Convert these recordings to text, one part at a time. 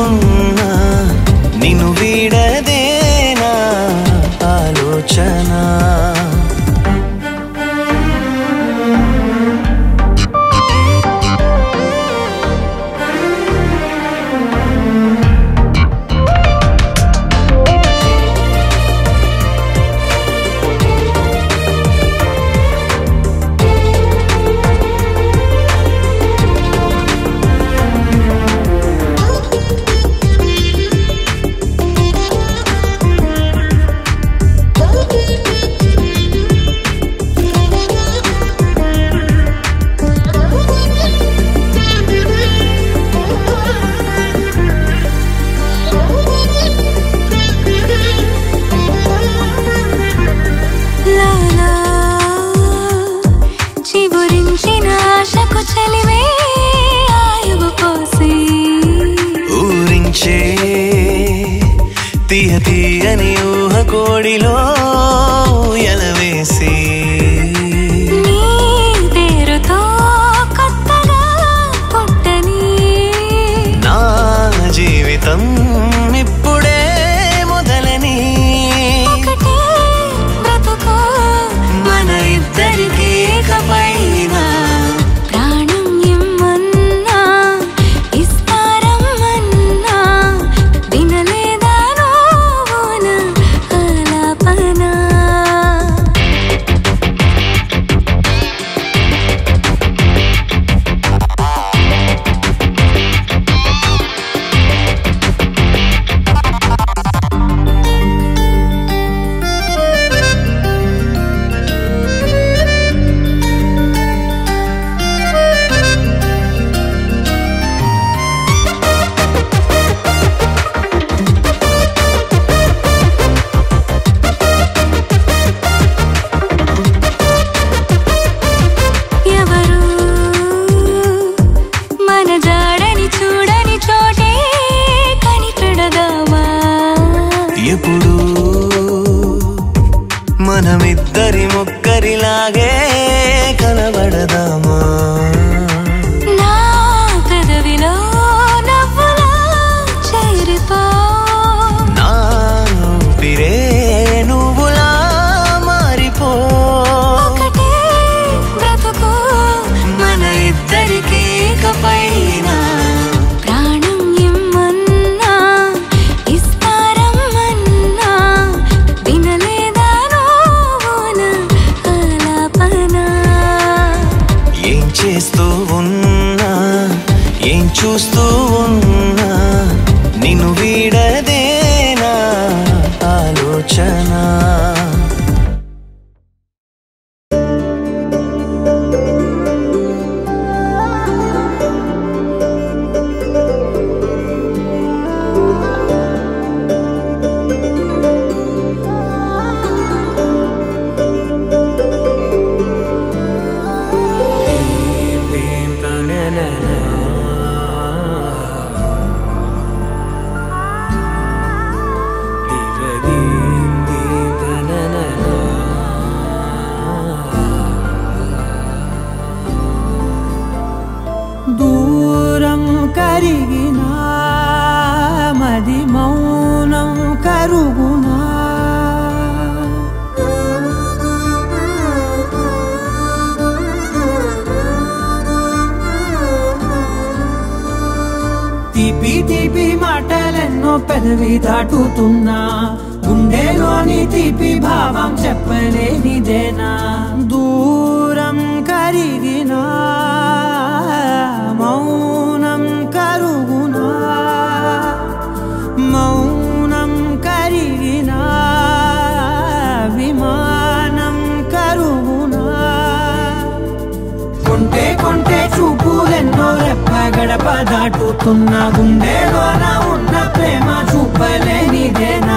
ఉన్నా నిన్ను వీడదేనా ఆలోచన లాలా చిగురించిన ఆశకు చలివే ఆయువు పోసి ఊరించే తీయ తీయని ఊహ కోడిలో ఎలవేసి నీ పేరుతో కొత్తగా పుట్టని నా జీవితం ఇప్పుడే మొదలని ఒకటే బ్రతుకు మన ఇద్దరికి పైన ప్రాణం ఇమ్మన్నా ఇస్తారమ్మన్నా వినలేదా నువ్వున ఆలాపన ఎవరు మన జాడని చూడని చోటే కనిపెడదామా ఎప్పుడు మనమిద్దరి మొక్కరిలాగే కనబడదామా నా పెదవిలో నవ్వులా చేరిపో నా ఊపిరే నువ్వులా మారిపో ఒకటే బ్రతుకు మన ఇద్దరికి పైన ప్రాణం ఇమ్మన్నా ఇస్తారమ్మన్నా వినలేదా నువ్వున ఆలాపన ఏం చేస్తూ ఉన్నా ఏం చూస్తూ ఉన్నా నిన్ను వీడదేనా ఆలోచన దూరం కరిగినా మది మౌనం కరుగునా తీపి తీపి మాటలెన్నో పెదవి దాటుతున్నా గుండెలోని తీపి భావం చెప్పలేనిదేనా దూరం కరిగినా మౌనం కరుగునా మౌనం కరిగినా విమానం కరుగునా కొంటే కొంటే చూపులెన్నో రెప్ప గడప దాటుతున్న గుండెలోన ఉన్న ప్రేమ చూపలేనిదేనా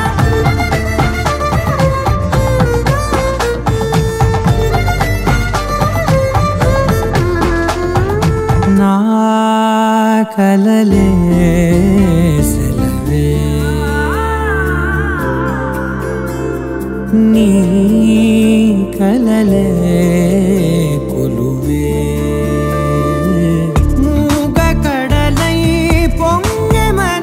నా కలలే సెలవే నీ కలలే కొలువే మూగ కడలై పొంగె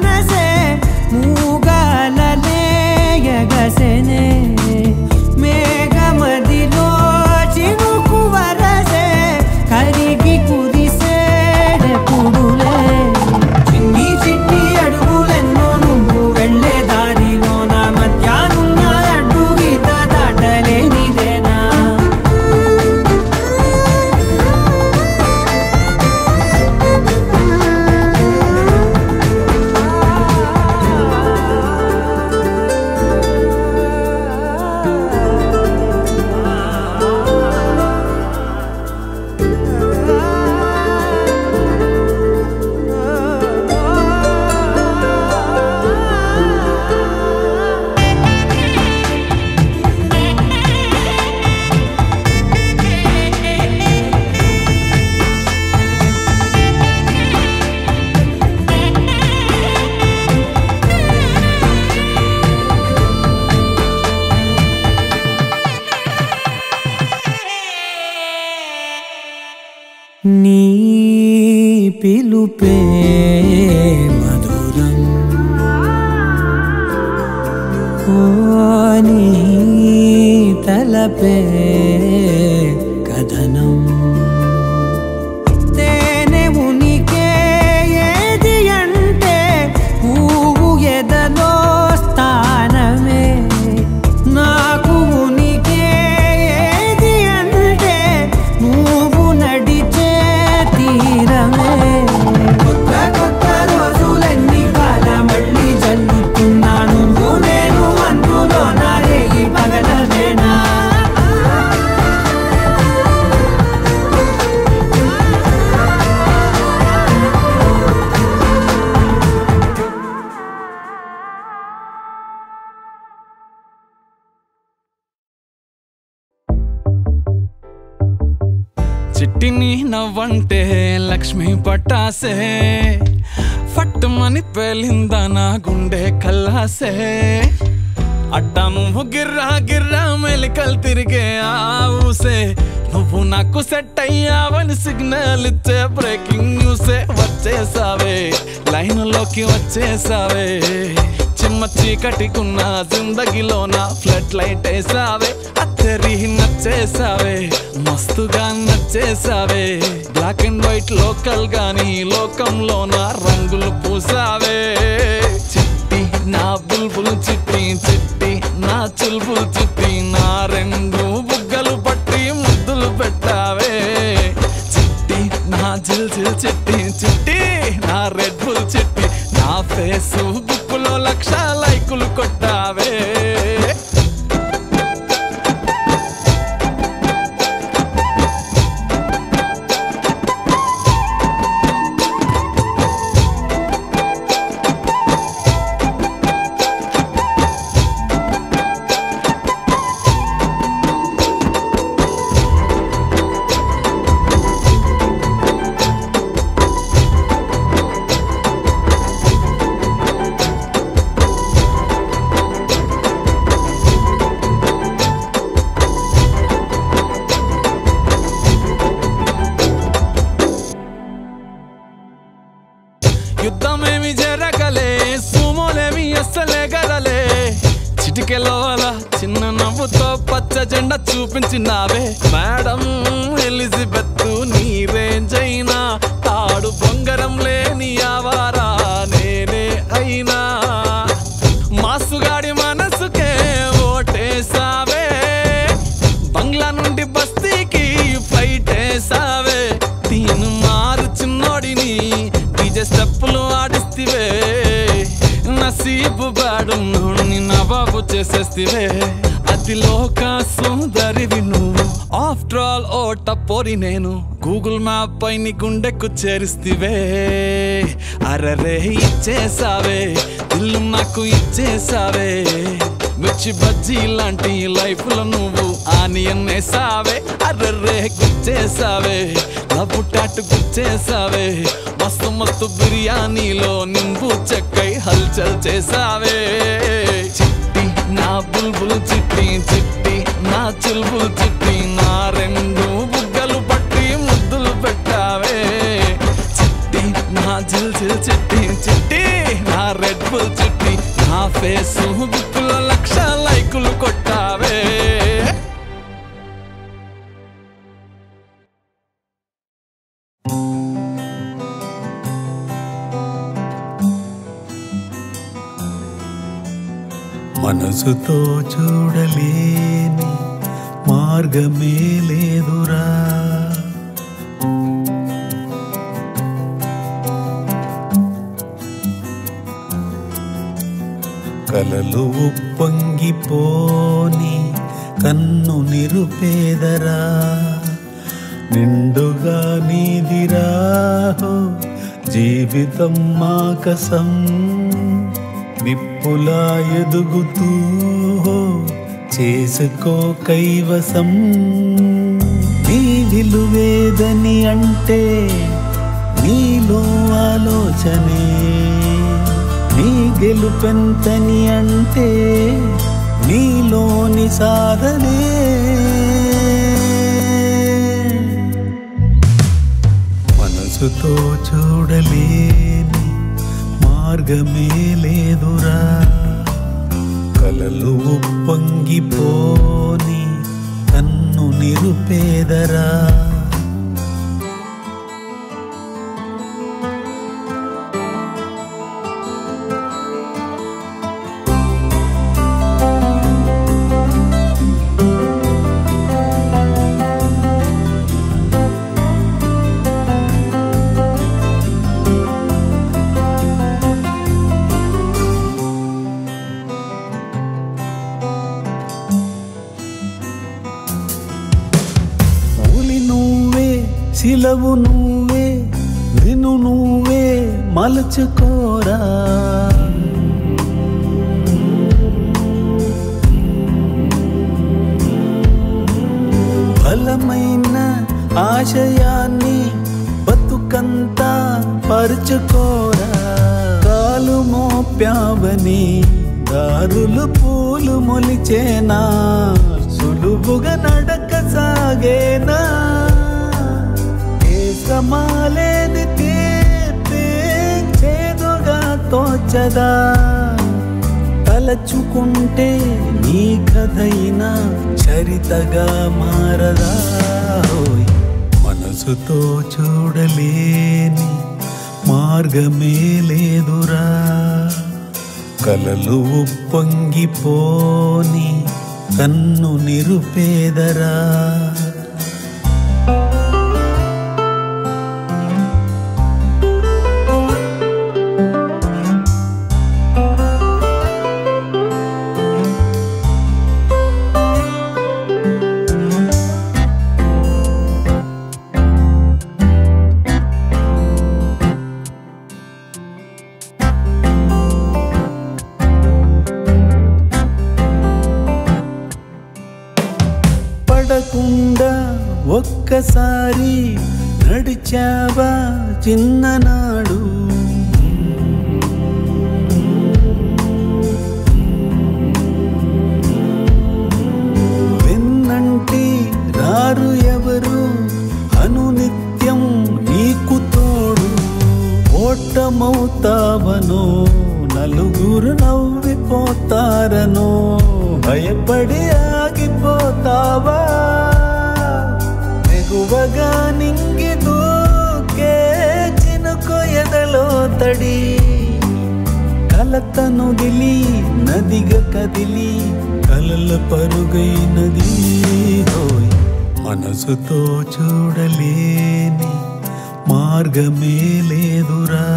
తెలిపే కథనం తేనె ఉనికే ఏది అంటే పువ్వు ఎదలో స్థానమే నాకు ఉనికే ఏది అంటే నువ్వు నడిచే తీరమే కొత్త కొత్త రోజులన్నీ కాల మళ్ళీ జల్లుతున్నాను నేను అందులో నా రేగి పగలవేనా చిట్టిని నవ్వంటే లక్ష్మి పట్టాసే ఫట్టుమని పేలిందా నా గుండె కల్లాసే అట్టా నువ్వు గిర్రా గిర్రా మెలికలు తిరిగే ఆవుసే నువ్వు నాకు సెట్ అయ్యావని సిగ్నల్ ఇచ్చే బ్రేకింగ్ న్యూసే వచ్చేసావే లైన్లోకి వచ్చేసావే చిమ్మ చీకటికున్న జిందగీలోన ఫ్లడ్ లైట్ వేసావే అత్తరి నచ్చేసావే మస్తుగా నచ్చేసావే బ్లాక్ అండ్ వైట్ లోకల్ గాని లోకంలోన రంగులు పూసావే చిట్టి నా బుల్బుల్ చిట్టి చిట్టి నా చుల్బుల్ చిట్టి నా రెండు బుగ్గలు పట్టి ముద్దులు పెట్టావే చిట్టి నా జిల్ జిల్ చిట్టి చిట్టి నా రెడ్ బుల్ చిట్టి నా ఫేస్బుక్ లో లక్ష లైకులు కొట్టావే యుద్ధమేమి జరగలే సుమోలేమి అస్సలే గదలే చిటికెలో అలా చిన్న నవ్వుతో పచ్చ జెండా చూపించినావే మేడం ఎలిజబెత్ నీ రేంజ్ అయినా తాడు బొంగరం లేని ఆవారా నేనే అయినా మాసుగాడి మనసుకే ఓటేసావే బంగ్లా నుండి బస్తీకి ఫ్లైట్ వేసావే దీని మారు చిన్నోడిని డీజే స్టెప్పులు ఆడిస్తివే నసీబు బాడు నుండి నవాబు చేసేస్తివే అది లోక సుందరివి నువ్వు ఆఫ్టర్ ఆల్ ఓట పోరి నేను గూగుల్ మ్యాప్ పై నీ గుండెకు చేరిస్తివే అరరే ఇచ్చేసావే ఇల్లు నాకు ఇచ్చేసావే మిర్చి బజ్జీ లాంటి లైఫ్ లో నువ్వు ఆనియన్ వేసావే అర్రర్రే గుచ్చేసావే లవ్వు టాటు గుచ్చేసావే మస్తు మస్తు బిర్యానీలో నింబు చెక్కై హల్చల్ చేసావే చిట్టి నా బుల్బుల్ చిట్టి చిట్టి నా చుల్బుల్ చిట్టి నా రెండు బుగ్గలు పట్టి ముద్దులు పెట్టావే చిట్టి నా జిల్ జిల్ చిట్టి చిట్టి నా రెడ్ బుల్ చిట్టి నా ఫేస్ బుక్కులో లక్ష లైకులు కొట్టావే మనసుతో చూడలేని మార్గమే లేదురా కలలు ఉప్పొంగిపోని కన్ను నిరుపేదరా నిండుగా నీదిరాహో జీవితం మాకసం నిప్పులా ఎదుగుతూ హో, చేసుకో కైవసం నీ విలువేదని అంటే నీలో ఆలోచనే నీ గెలుపెంతని అంటే నీలోని సాధనే మనసుతో చూడలేని మార్గమే లేదురా కలలు ఉప్పొంగిపోని కన్ను నిరుపేదరా మూలి నువ్వే శిలవు నువ్వే నిన్ను నువ్వే మలచుకోరా బలమైన ఆశయాన్ని బతుకంతా పరుచుకోరా కాలు మోప్యావని దారులు పూలు మొలిచేనా సులువుగా నడక సాగేనా ఏ సమాలేని తీర్పే చేదుగా తోచదా తలచుకుంటే నీ కథైనా చరితగా మారదా ఓయ్. మనసుతో చూడలేని మార్గమే లేదురా కలలు ఉప్పొంగిపోని కన్ను నిరుపేదరా పడకుండా ఒక్కసారి నడిచావా చిన్ననాడు వెన్నంటి రారు ఎవరు అనునిత్యం నీకు తోడు ఓటమవుతావనో నలుగురు నవ్విపోతారనో భయపడి ఆగిపోతావా ఎగువగా నింగి దూకే చినుకు ఎదలో తడి కలతను దిలి నదిగా కదిలి కలల పరుగైనది హోయ్ మనసుతో చూడలేని మార్గమే లేదురా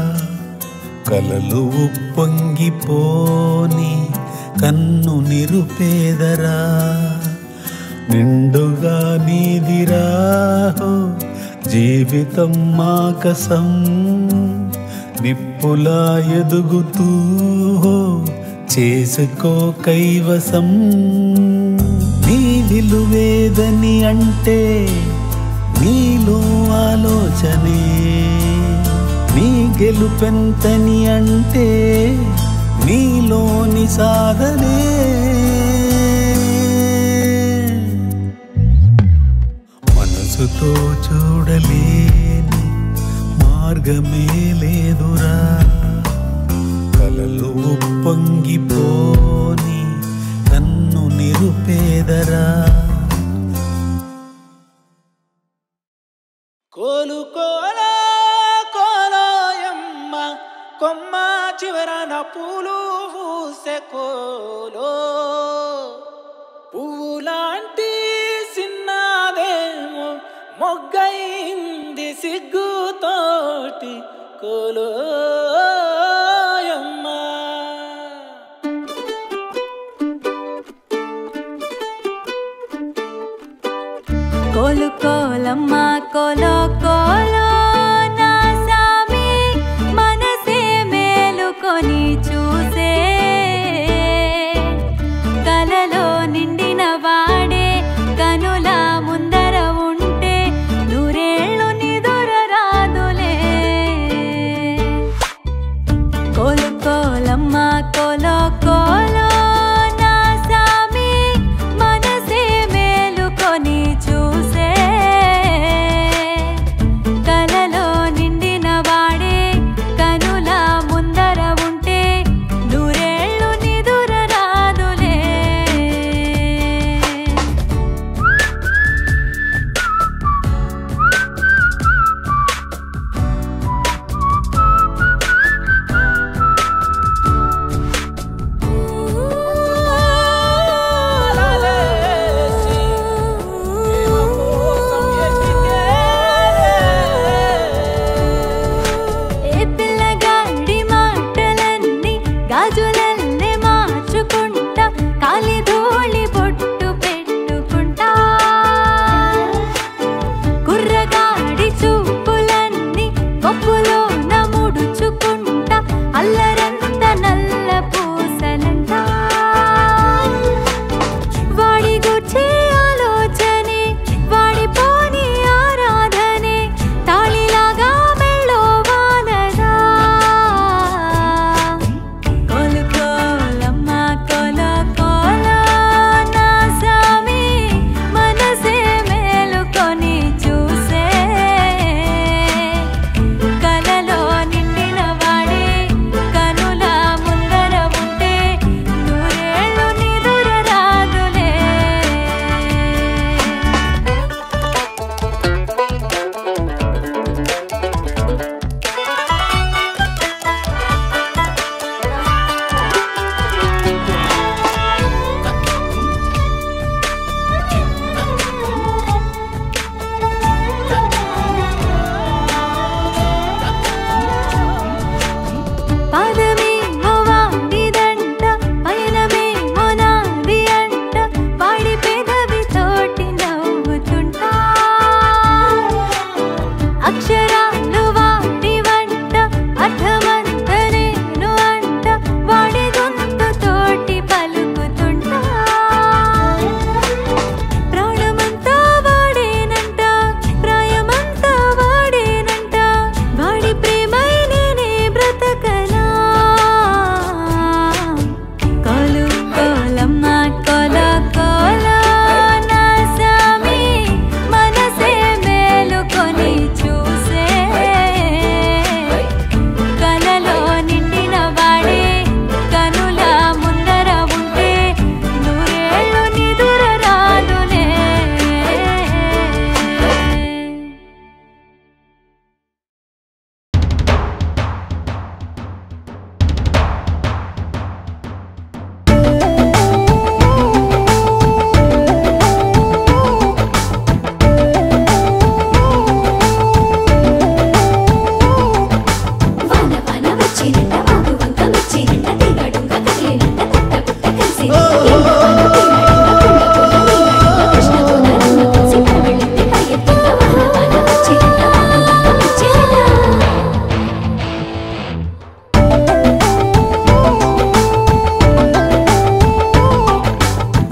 కలలు ఉప్పొంగిపోని కన్ను నిరుపేదరా నిండుగా నీదిరా హో, జీవితం మాకసం నిప్పులా ఎదుగుతూ హో, చేసుకో కైవసం నీ విలువేదని అంటే నీలో ఆలోచనే నీ గెలుపెంతని అంటే నీలోని సాధనే మనసుతో చూడలేని మార్గమే లేదురా కలలు ఉప్పొంగిపోని కన్ను నిరుపేదరా కోలు కోలా కోలాయమ్మ కొమ్మ చివరన పూలు పూసే కోలో పువ్వులాంటి సిన్నదేమో మొగ్గైంది సిగ్గుతోటి కోలోయమ్మ కోలు కోలమ్మ కోలో కోలో నా సామి మనసే మేలుకొని చూసే కలలో నిండిన వాడే కనుల ముందర ఉంటే నూరేళ్ళు నిదుర రాదులే కోలు కోలమ్మ కోలో కోలో నా సామి మనసే మేలుకొని చూసే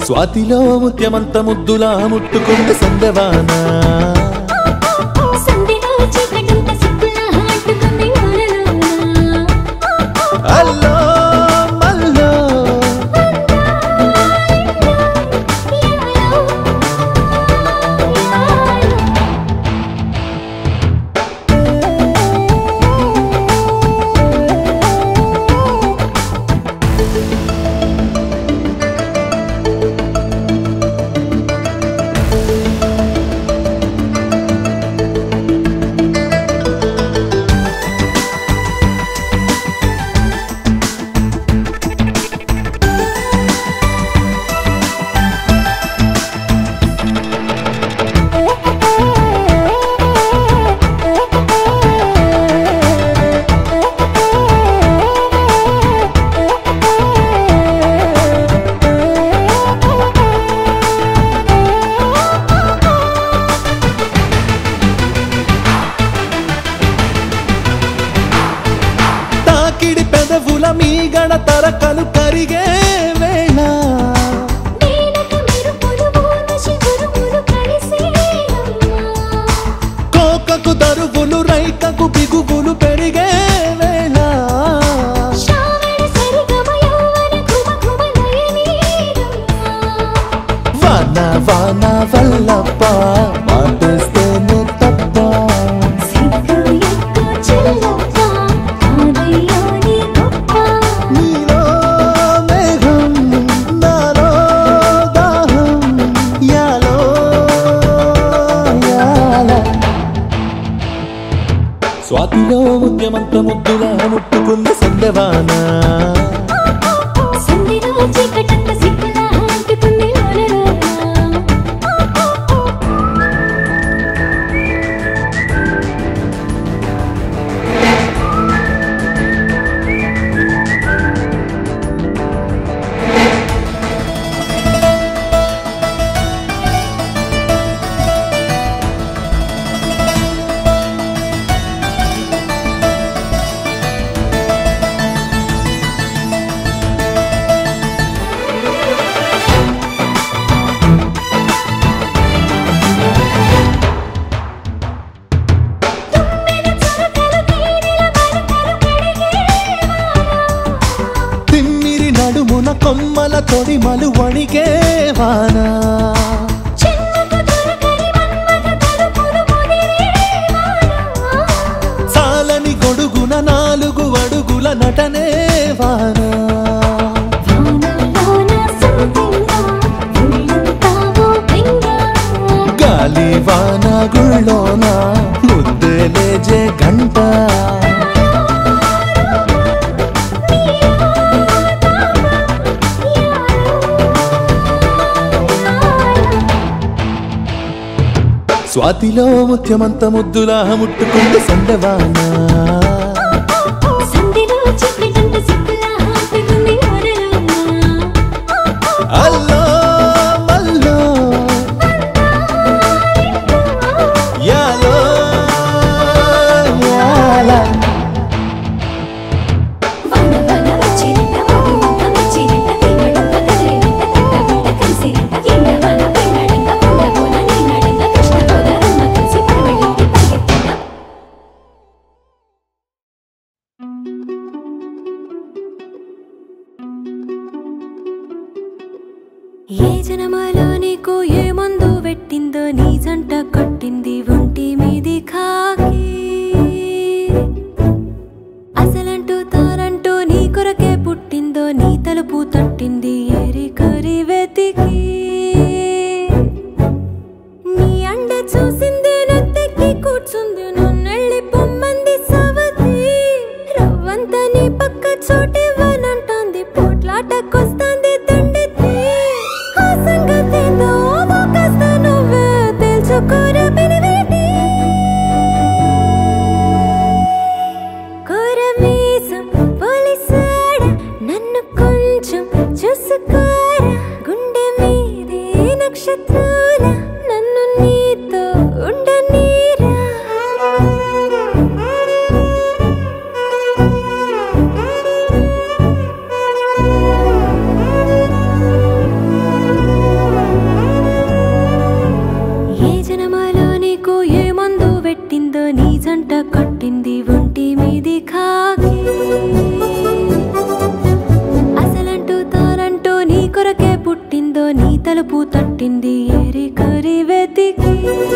స్వాతిలో ముత్యమంత ముద్దులా ముట్టుకుంటే సందవానా సంధిలో చీకటంత సిక్కులా అంటుకుంది ఊరలోన. అల్లో మల్లో యాలో, యాలో. తాకిడి పెదవుల మీగడ తరకలు కరిగే వేళ నీలక మెరుపులు ఊర్వశి గురువులు కలిసేనమ్మా. కోకకు దరువులు రైకకు బిగువులు పెరిగే వేళ శ్రావణ సరిగమ యౌవన ఘుమ ఘుమ లయనీరమ్మా. వాన వాన వల్లప్ప మాటేస్తేనే తప్ప సిగ్గు ఎక్కు చిల్లప్ప, కాదయ్యో నీ గొప్ప. నీలో మేఘం నాలో దాహం యాలో యాల స్వాతిలో ముద్యమంత ముద్దులా ముట్టుకుంది సందవానా సంధిలో చీకటంత సిక్కులా అంటుకుంది ఊరలోన. తుమ్మెద చురకలు తేనెల మరకలు కడిగేవానా. తిమ్మిరి నడుమున కొమ్మల తొడిమలు వణిగే వానా చిన్నకు దొరకని మన్మథ తలుపులు ముదిరేవానా. చాలని గొడుగున నాలుగు అడుగుల నటనే వానా వానలోన సొంతంగా ఉళ్ళంతా ఓ బెంగ. గాలి వాన గుళ్ళోన ముద్దెలే జే గంట స్వాతిలో ముత్యమంత ముద్దులా ముట్టుకుంది సందవానా సంధిలో చిక్కటంత సిక్కులా ఆపుకుంది ఊరలోన. అల్లో మల్లో యాలో యాల వన వన వచ్చిరంట ఒడిముక్క మెచ్చిరంట తినడంత కదిలినంత తింటబిడ్డ కలిసిరంట ఎండ వన పెళ్ళడంత పుల్లగోన నీనడంత కృష్ణ గోదారమ్మ కలిసి పరవళ్ళింటి పరిగెత్తంట ఏ జనమాలో నీకు ఏ మందు పెట్టిందో నీ జంట కొట్టింది ఒంటి మీది కాకి అసలంటూ తానంటూ నీ కొరకే పుట్టిందో నీ తలుపు తట్టింది ఏరి కరి వెతికి నీ అండ చూసింది నత్తెక్కి కూర్చుంది నన్నెళ్ళి పొమ్మంది సవతి రవ్వంత నీ పక్క చోటివ్వనంటోంది పోట్లాటకొస్తాంది దండెత్తి ఆ సంగతేందో ఓ కాస్త నువ్వే తెలుసుకోరా పెనివేటి కోరమీసం పోలీసాడ నన్ను కొంచెం చూసి తలుపు తట్టింది ఏరి కరి వెతికి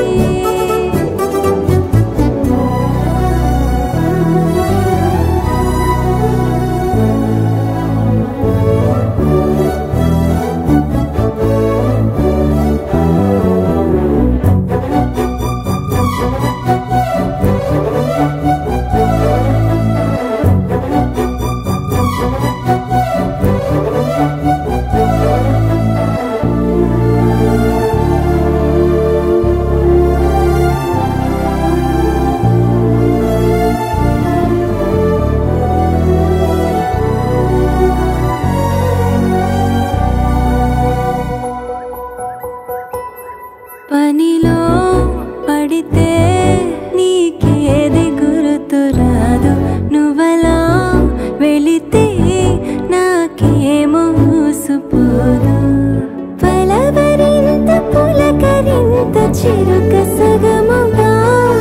పనిలో పడితే నీకేది గుర్తు రాదు నువ్వలా వెళితే నాకేమో ఊసుపోదు పలవరింత పులకరింత చిరుక సగముగా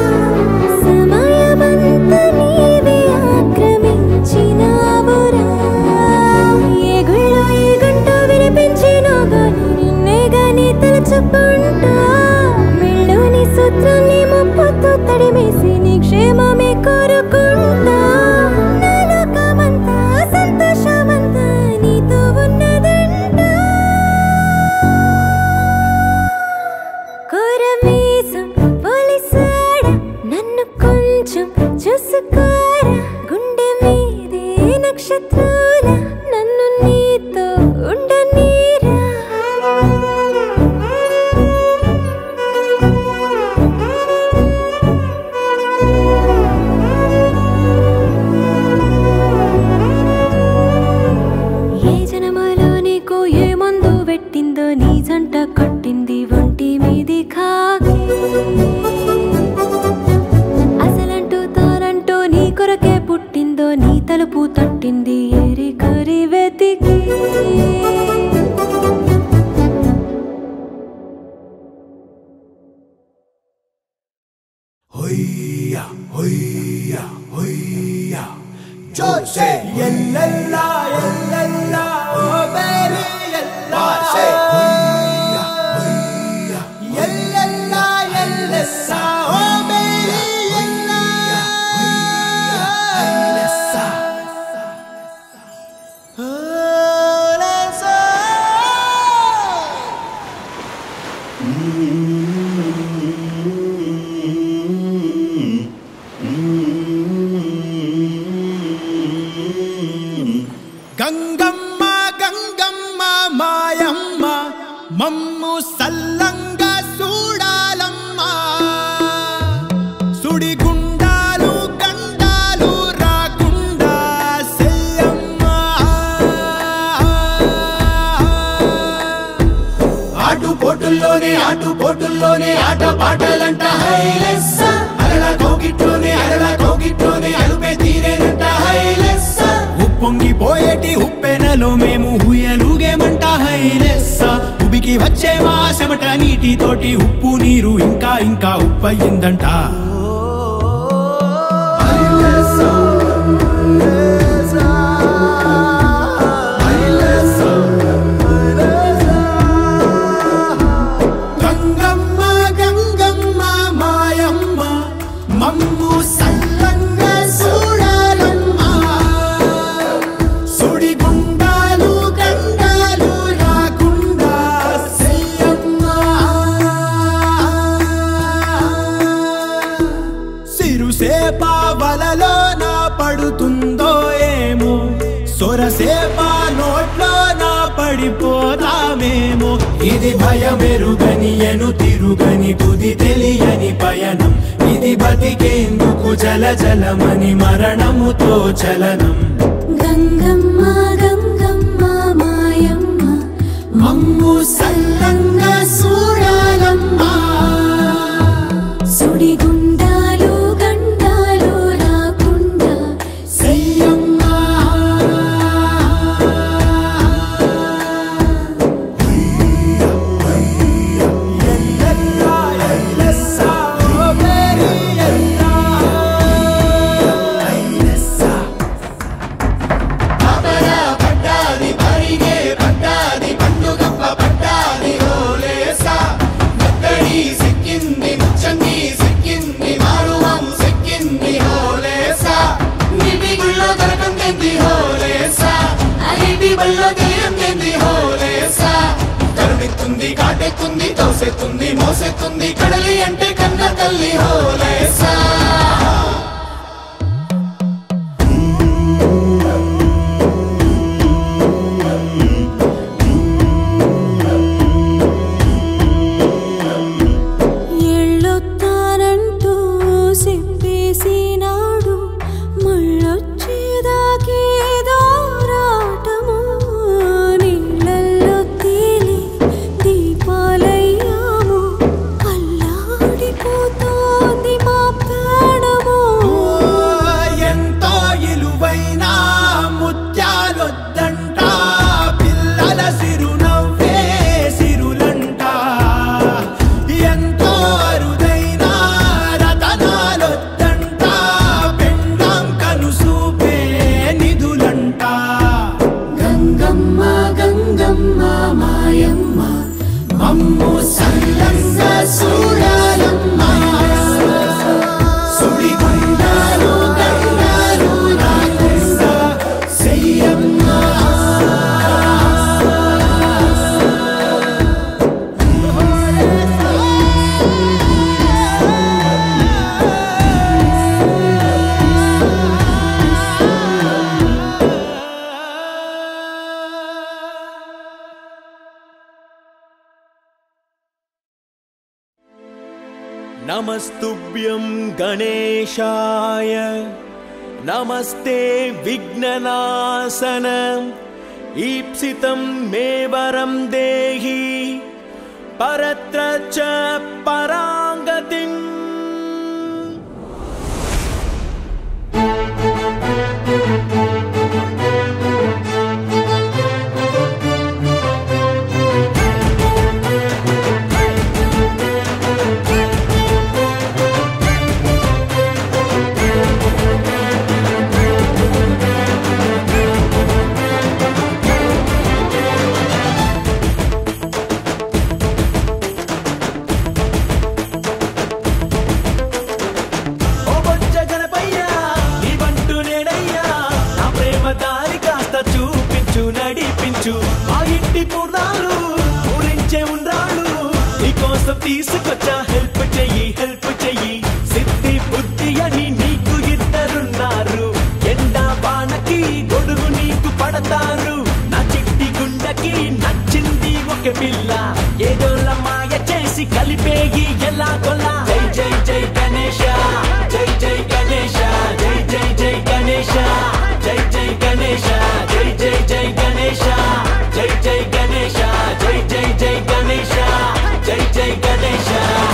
సమయమంత నీవే ఆక్రమించినావురా ఎగుళ్ళు ఎగుంటూ వినిపించినా గాని నిన్నే గాని తలచుకుంటా మెళ్ళోని సూత్రాన్ని ముప్పుతో తడిమేసి నీ క్షేమమే కోరుకుంటా నా లోకమంతా సంతోషమంతా నీతో ఉన్నదంట కోరమీసం పోలీసాడ నన్ను కొంచెం చూసుకోరా గుండె మీదే నక్షత్రాల నన్ను నీతో ఉండనీరా ఏ జనమలో నీకు ఏ మందు పెట్టిందో నీ జంట కట్టింది ఒంటి మీది కాకి అసలంటూ తానంటూ నీ కొరకే పుట్టిందో నీ తలుపు తట్టింది ఏరి కరి వెతికి గంగమ్మ గంగమ్మ మాయమ్మ మమ్ము సల్లంగా చూడాలమ్మా సుడిగుండాలు గండాలు రాకుండా సెయ్యమ్మా ఆటుపోటుల్లోనే ఆటుపోటుల్లోనే ఆట పాటలంట హైలెస్స అరల కోగిట్లోనే అరల కోగిట్లోనే అలుపే తీరేనంట హైలెస్స ఉప్పొంగిపోయేటి ఉప్పెనలో మేము హుయలుగేమంట హైలెస్స ఉబికి వచ్చే మా చెమట నీటితోటి ఉప్పు నీరు ఇంకా ఇంకా ఉప్పయిందంట గంగమ్మ గంగమ్మ మాయమ్మ మమ్ము సల్లంగా చూడాలమ్మా సుడిగుండాలు గండాలు రాకుండా సెయ్యమ్మా సిరుసేప వలలో నా పడుతుందో ఏమో సొరసేప నోట్లో నా పడిపోతామేమో ఇది భయమెరుగని ఎను తిరుగని తుది తెలియని పయనం ఇది బతికేందుకు జల జలమని మరణముతో చలనం గంగమ్మ గంగమ్మ మాయమ్మ మమ్ము సల్లంగా చూడాలమ్మా సుడిగుండాలు గండాలు రాకుండా సెయ్యమ్మా నీ వల్ల తెలియంది హోలేసా కరుణెత్తుంది కాటెత్తుంది తోసెత్తుంది మోసెత్తుంది కడలి అంటే కన్న తల్లి హోలేసా ఎళ్ళొత్తానంటూ చెప్పేసినాడు మళ్ళొచ్చేదాకేదో రాటము నీళ్ళల్లో తేలి దీపాలయ్యాము అల్లాడిపోతోంది మా ప్రాణము ఎంతో ఇలువైన ముత్యాలొద్దంట పిల్లల సిరునవ్వే సిరులంట ఎంతో అరుదైన రతనాలొద్దంట పెండం కనుసూపే నిధులంట గంగమ్మ గంగమ్మ మాయమ్మ మమ్ము సల్లంగ సూడాలమ్మ సుడి బండారు గండారు రాకుండా చెయ్యమ్మ నమస్తుభ్యం గణేశాయ నమస్తే విఘ్ననాశన ఈప్సితం మే వరం దేహి పరత్ర చ పరాంగతిం ఓ బొజ్జ గణపయ్య, నీ బంటు నేనయ్యా. నా ప్రేమ దారి కాస్త చూపించు నడిపించు ఆ ఇంటి పూర్ణాలు పూరించే ఉండ్రాళ్ళు నీకోసం తీసుకొచ్చా హెల్ప్ చెయ్యి హెల్ప్ చెయ్యి సిద్ధి బుద్ధి అని నీకు ఇద్దరున్నారు ఎండ బాణకి గొడుగు నీకు పడతారు నా చిట్టి గుండెకి నచ్చింది ఒక పిల్ల ఏదోల మాయ చేసి కలిపేయి ఎలా కొలా జై జై జై గణేష జై జై గణేష జై జై జై గణేష జై జై గణేష జై జై జై గణేష జై జై గణేష జై జై జై గణేష జై జై గణేష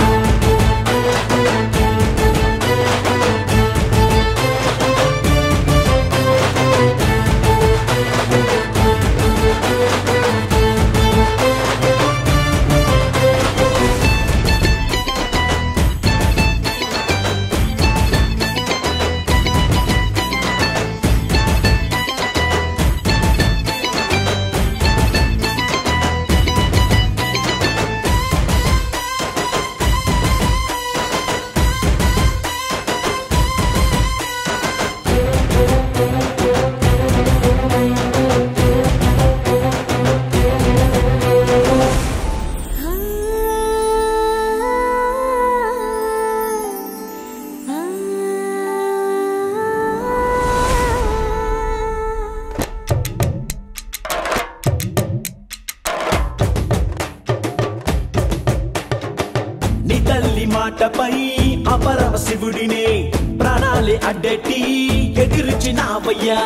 నీ తల్లి మాటపై అపరమ శివుడినే ప్రాణాలే అడ్డెట్టి ఎదిరించినావయ్యా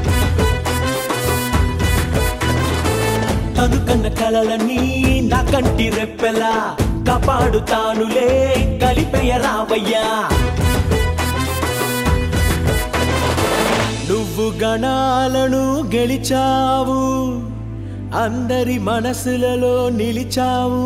తను కన్న కలలన్నీ నా కంటి రెప్పెలా కాపాడుతానులే కలిపెయ రావయ్యా నువ్వు గణాలను గెలిచావు అందరి మనసులలో నిలిచావు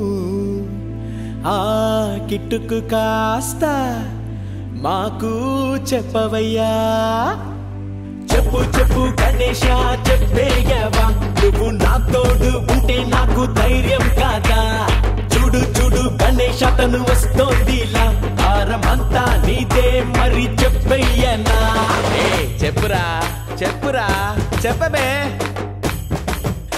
ఆ కిట్టుకు కాస్త మాకు చెప్పవయ్యా చెప్పు చెప్పు గణేష చెప్పేయవా నువ్వు నా తోడు ఉంటే నాకు ధైర్యం కాదా చూడు చూడు గణేష తను వస్తోందిలా భారమంతా నీదే మరి చెప్పయ్యనా ఏ, చెప్పురా చెప్పురా చెప్పబే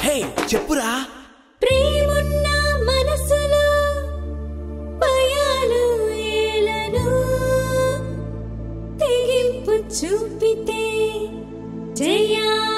హే చెప్పురా ప్రేమున్న మనసులో భయాలు ఏలను తెగింపు చూపితే జయా